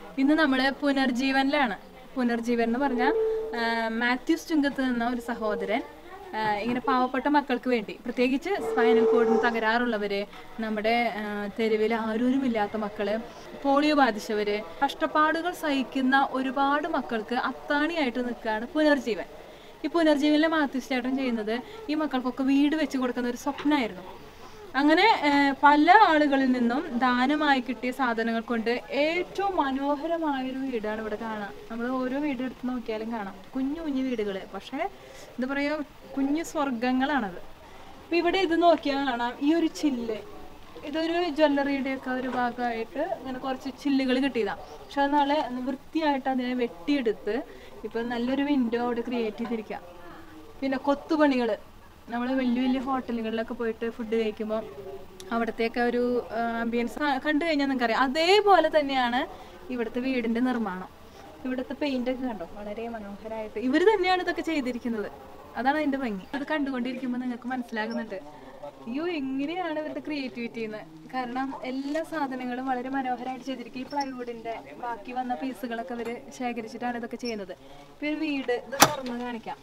ഇന്ന് നമ്മൾ പുനർജീവനിലാണ് പുനർജീവൻ എന്ന് പറഞ്ഞാൽ മാത്യൂസ് ചുങ്കത്ത് നിന്ന ഒരു സഹോദരൻ ആ, ഇങ്ങനെ പാവപ്പെട്ട മക്കൾക്ക് വേണ്ടി പ്രത്യേകിച്ച് സ്പൈനൽ കോഡിന് തകരാറുള്ളവര് നമ്മുടെ തെരുവിൽ ആരോരുമില്ലാത്ത മക്കള് പോളിയോ ബാധിച്ചവര് കഷ്ടപ്പാടുകൾ സഹിക്കുന്ന ഒരുപാട് മക്കൾക്ക് അത്താണിയായിട്ട് നിൽക്കുകയാണ് പുനർജീവൻ ഈ പുനർജീവനിലെ മാത്യൂസ് ചേട്ടൻ ചെയ്യുന്നത് ഈ മക്കൾക്കൊക്കെ വീട് വെച്ച് കൊടുക്കുന്ന ഒരു സ്വപ്നമായിരുന്നു അങ്ങനെ ഏഹ്, പല ആളുകളിൽ നിന്നും ദാനമായി കിട്ടിയ സാധനങ്ങൾ കൊണ്ട് ഏറ്റവും മനോഹരമായൊരു വീടാണ് ഇവിടെ കാണാം നമ്മൾ ഓരോ വീട് എടുത്ത് നോക്കിയാലും കാണാം കുഞ്ഞു കുഞ്ഞു വീടുകൾ പക്ഷേ എന്താ പറയുക കുഞ്ഞു സ്വർഗങ്ങളാണത് ഇപ്പം ഇവിടെ ഇത് നോക്കിയാൽ കാണാം ഈ ഒരു ചില്ല് ഇതൊരു ജ്വല്ലറിയുടെ ഒക്കെ ഒരു ഭാഗമായിട്ട് ഇങ്ങനെ കുറച്ച് ചില്ലുകൾ കിട്ടിയതാണ് പക്ഷെ അത് നാളെ വൃത്തിയായിട്ട് അതിനെ വെട്ടിയെടുത്ത് ഇപ്പം നല്ലൊരു വിൻഡോ അവിടെ ക്രിയേറ്റ് ചെയ്തിരിക്കുക പിന്നെ കൊത്തുപണികൾ നമ്മൾ വലിയ വലിയ ഹോട്ടലുകളിലൊക്കെ പോയിട്ട് ഫുഡ് കഴിക്കുമ്പോൾ അവിടത്തേക്ക് ഒരു ആംബിയൻസ് കണ്ടു കഴിഞ്ഞാൽ നിങ്ങൾക്കറിയാം അതേപോലെ തന്നെയാണ് ഇവിടുത്തെ വീടിന്റെ നിർമ്മാണം ഇവിടുത്തെ പെയിന്റ് ഒക്കെ കണ്ടോ വളരെ മനോഹരമായിട്ട് ഇവർ തന്നെയാണ് ഇതൊക്കെ ചെയ്തിരിക്കുന്നത് അതാണ് അതിന്റെ ഭംഗി അത് കണ്ടുകൊണ്ടിരിക്കുമ്പോൾ നിങ്ങൾക്ക് മനസ്സിലാകുന്നുണ്ട് അയ്യോ എങ്ങനെയാണ് ഇവരുടെ ക്രിയേറ്റിവിറ്റി എന്ന് കാരണം എല്ലാ സാധനങ്ങളും വളരെ മനോഹരമായിട്ട് ചെയ്തിരിക്കും ഈ പ്ലൈവുഡിന്റെ ബാക്കി വന്ന പീസുകളൊക്കെ ഇവര് ശേഖരിച്ചിട്ടാണ് ഇതൊക്കെ ചെയ്യുന്നത് ഇപ്പൊ ഒരു വീട് ഇത് തുറന്ന് കാണിക്കാം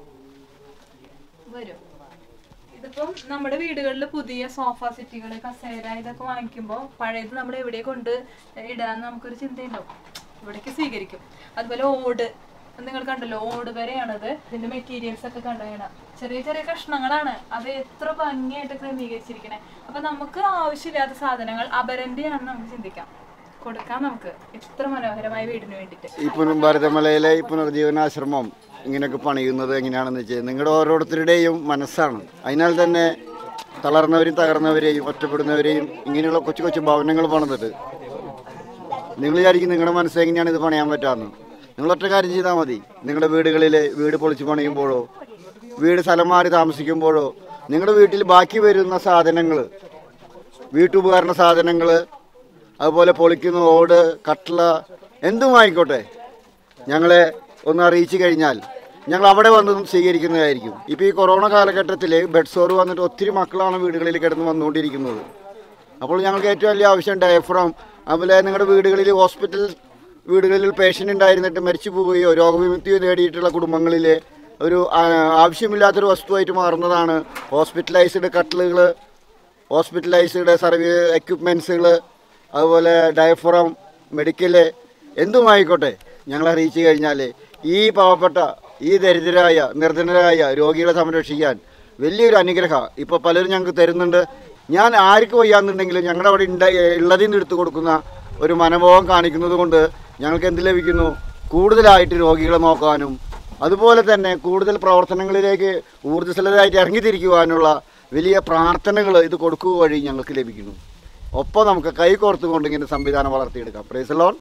വരും ഇതിപ്പം നമ്മുടെ വീടുകളിൽ പുതിയ സോഫ സെറ്റുകൾ കസേര ഇതൊക്കെ വാങ്ങിക്കുമ്പോൾ പഴയത് നമ്മൾ എവിടെ കൊണ്ട് ഇടാന്ന് നമുക്കൊരു ചിന്തയുണ്ടാവും ഇവിടേക്ക് സ്വീകരിക്കും അതുപോലെ ഓട് നിങ്ങൾ കണ്ടല്ലോ ഓട് വരെയാണത് ഇതിന്റെ മെറ്റീരിയൽസ് ഒക്കെ കണ്ടുകഴിഞ്ഞാൽ ചെറിയ ചെറിയ കഷ്ണങ്ങളാണ് അത് എത്ര ഭംഗിയായിട്ട് ക്രമീകരിച്ചിരിക്കണേ അപ്പൊ നമുക്ക് ആവശ്യമില്ലാത്ത സാധനങ്ങൾ അപരന്റെയാണെന്ന് നമുക്ക് ചിന്തിക്കാം കൊടുക്കാം നമുക്ക് എത്ര മനോഹരമായ വീടിന് വേണ്ടിയിട്ട് ഈ പുന ഭാരതമലയിലെ ഈ പുനർജീവനാശ്രമം ഇങ്ങനെയൊക്കെ പണിയുന്നത് എങ്ങനെയാണെന്ന് വെച്ചാൽ നിങ്ങളുടെ ഓരോരുത്തരുടെയും മനസ്സാണ് അതിനാൽ തന്നെ തളർന്നവരെയും തകർന്നവരെയും ഒറ്റപ്പെടുന്നവരെയും ഇങ്ങനെയുള്ള കൊച്ചു കൊച്ചു ഭവനങ്ങൾ പണിതിട്ട് നിങ്ങൾ വിചാരിക്കും നിങ്ങളുടെ മനസ്സ് എങ്ങനെയാണ് ഇത് പണിയാൻ പറ്റാമെന്ന് നിങ്ങൾ ഒറ്റ കാര്യം ചെയ്താൽ മതി നിങ്ങളുടെ വീടുകളിൽ വീട് പൊളിച്ച് പണിയുമ്പോഴോ വീട് സ്ഥലം മാറി താമസിക്കുമ്പോഴോ നിങ്ങളുടെ വീട്ടിൽ ബാക്കി വരുന്ന സാധനങ്ങൾ വീട്ടുപകരണ സാധനങ്ങൾ അതുപോലെ പൊളിക്കുന്ന ഓട് കട്ട്ള എന്തും ആയിക്കോട്ടെ ഞങ്ങളെ ഒന്ന് അറിയിച്ചു കഴിഞ്ഞാൽ ഞങ്ങൾ അവിടെ വന്ന് സ്വീകരിക്കുന്നതായിരിക്കും ഇപ്പോൾ ഈ കൊറോണ കാലഘട്ടത്തിൽ ബെഡ് സോർ വന്നിട്ട് ഒത്തിരി മക്കളാണ് വീടുകളിൽ കിടന്ന് വന്നുകൊണ്ടിരിക്കുന്നത് അപ്പോൾ ഞങ്ങൾക്ക് ഏറ്റവും വലിയ ആവശ്യം ഡയഫ്രം അതുപോലെ നിങ്ങളുടെ വീടുകളിൽ ഹോസ്പിറ്റൽ വീടുകളിൽ പേഷ്യൻ്റ് ഉണ്ടായിരുന്നിട്ട് മരിച്ചു പോവുകയോ രോഗവിമുക്തി നേടിയിട്ടുള്ള കുടുംബങ്ങളിൽ ഒരു ആ, ആവശ്യമില്ലാത്തൊരു വസ്തുവായിട്ട് മാറുന്നതാണ് ഹോസ്പിറ്റലൈസ്ഡ് കട്ടിലുകൾ ഹോസ്പിറ്റലൈസ്ഡ് സർവീസ് എക്യുപ്മെൻസുകൾ അതുപോലെ ഡയഫ്രം മെഡിക്കല് എന്തുമായിക്കോട്ടെ ഞങ്ങൾ അറിയിച്ചു കഴിഞ്ഞാൽ ഈ പാവപ്പെട്ട ഈ ദരിദ്രരായ നിർധനരായ രോഗികളെ സംരക്ഷിക്കാൻ വലിയൊരു അനുഗ്രഹം ഇപ്പോൾ പലരും ഞങ്ങൾക്ക് തരുന്നുണ്ട് ഞാൻ ആർക്ക് വയ്യാന്നുണ്ടെങ്കിലും ഞങ്ങളുടെ അവിടെ ഉണ്ട ഉള്ളതിൽ നിന്ന് എടുത്തു കൊടുക്കുന്ന ഒരു മനോഭാവം കാണിക്കുന്നത് കൊണ്ട് ഞങ്ങൾക്ക് എന്ത് ലഭിക്കുന്നു കൂടുതലായിട്ട് രോഗികളെ നോക്കാനും അതുപോലെ തന്നെ കൂടുതൽ പ്രവർത്തനങ്ങളിലേക്ക് ഊർജ്ജസ്വലരായിട്ട് ഇറങ്ങിത്തിരിക്കുവാനുള്ള വലിയ പ്രാർത്ഥനകൾ ഇത് കൊടുക്കുക വഴി ഞങ്ങൾക്ക് ലഭിക്കുന്നു ഒപ്പം നമുക്ക് കൈ കോർത്തുകൊണ്ട് ഇങ്ങനെ സംവിധാനം വളർത്തിയെടുക്കാം പ്രൈസലോൺ